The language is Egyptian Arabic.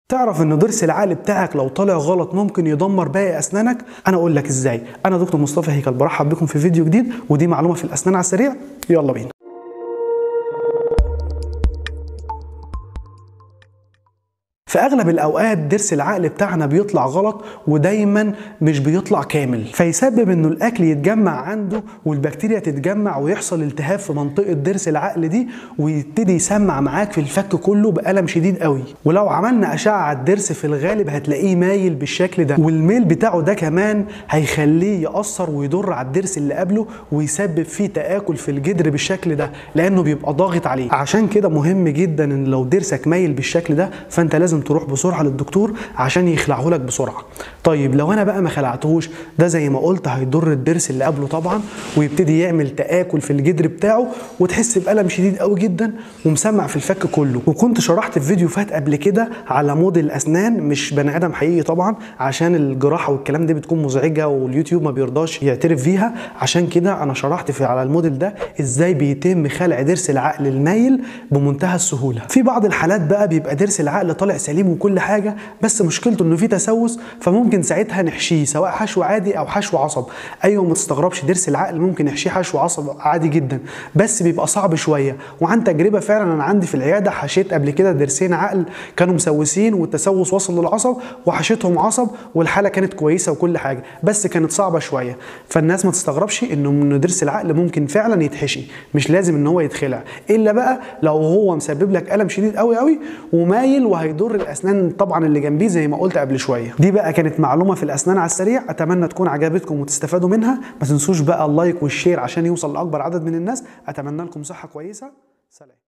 تعرف ان ضرس العقل بتاعك لو طالع غلط ممكن يدمر باقي اسنانك انا اقول لك ازاي انا دكتور مصطفى هيكل برحب بكم في فيديو جديد ودي معلومه في الاسنان على السريع يلا بينا في اغلب الاوقات ضرس العقل بتاعنا بيطلع غلط ودايما مش بيطلع كامل فيسبب انه الاكل يتجمع عنده والبكتيريا تتجمع ويحصل التهاب في منطقه ضرس العقل دي ويبتدي يسمع معاك في الفك كله بالم شديد قوي ولو عملنا اشعه على الضرس في الغالب هتلاقيه مايل بالشكل ده والميل بتاعه ده كمان هيخليه ياثر ويضر على الضرس اللي قبله ويسبب فيه تاكل في الجدر بالشكل ده لانه بيبقى ضاغط عليه عشان كده مهم جدا ان لو ضرسك مايل بالشكل ده فانت لازم تروح بسرعه للدكتور عشان يخلعه لك بسرعه طيب لو انا بقى ما خلعتهوش ده زي ما قلت هيضر الضرس اللي قبله طبعا ويبتدي يعمل تاكل في الجدر بتاعه وتحس بالم شديد قوي جدا ومسمع في الفك كله وكنت شرحت في فيديو فات قبل كده على موديل اسنان مش بني ادم حقيقي طبعا عشان الجراحه والكلام ده بتكون مزعجه واليوتيوب ما بيرضاش يعترف فيها عشان كده انا شرحت في على الموديل ده ازاي بيتم خلع ضرس العقل المايل بمنتهى السهوله في بعض الحالات بقى بيبقى ضرس العقل طالع سليم وكل حاجه بس مشكلته انه في تسوس فممكن ساعتها نحشيه سواء حشو عادي او حشو عصب ايوه ما تستغربش ضرس العقل ممكن نحشيه حشو عصب عادي جدا بس بيبقى صعب شويه وعن تجربه فعلا انا عندي في العياده حشيت قبل كده ضرسين عقل كانوا مسوسين والتسوس وصل للعصب وحشيتهم عصب والحاله كانت كويسه وكل حاجه بس كانت صعبه شويه فالناس ما تستغربش انه من ضرس العقل ممكن فعلا يتحشي مش لازم ان هو يتخلع الا بقى لو هو مسبب لك الم شديد قوي قوي ومايل وهيضر الاسنان طبعا اللي جنبيه زي ما قلت قبل شويه دي بقى كانت معلومه في الاسنان على السريع اتمنى تكون عجبتكم وتستفادوا منها ما تنسوش بقى اللايك والشير عشان يوصل لاكبر عدد من الناس اتمنى لكم صحه كويسه سلام